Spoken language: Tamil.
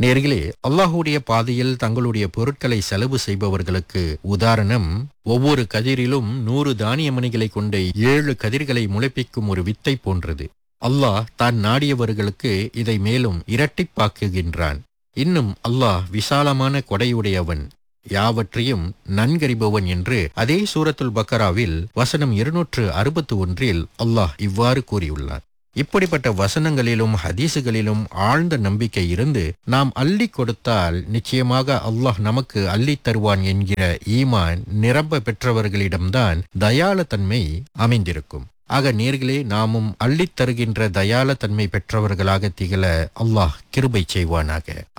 நேர்களே அல்லாஹுடைய பாதையில் தங்களுடைய பொருட்களை செலவு செய்பவர்களுக்கு உதாரணம் ஒவ்வொரு கதிரிலும் நூறு தானிய மணிகளை கொண்ட ஏழு கதிர்களை முளைப்பிக்கும் ஒரு வித்தை போன்றது அல்லாஹ் தான் நாடியவர்களுக்கு இதை மேலும் இரட்டிப்பாக்குகின்றான் இன்னும் அல்லாஹ் விசாலமான கொடையுடையவன் யாவற்றையும் நன்கறிபவன் என்று அதே சூரத்துல் பக்கராவில் வசனம் இருநூற்று அறுபத்து ஒன்றில் அல்லாஹ் இவ்வாறு கூறியுள்ளார் இப்படிப்பட்ட வசனங்களிலும் ஹதீசுகளிலும் ஆழ்ந்த நம்பிக்கை இருந்து நாம் அள்ளி கொடுத்தால் நிச்சயமாக அல்லாஹ் நமக்கு அள்ளித் தருவான் என்கிற ஈமான் நிரம்ப பெற்றவர்களிடம்தான் தயால தன்மை அமைந்திருக்கும் ஆக நேர்களே நாமும் அள்ளித் தருகின்ற தயால தன்மை பெற்றவர்களாக திகழ அல்லாஹ் கிருபை செய்வானாக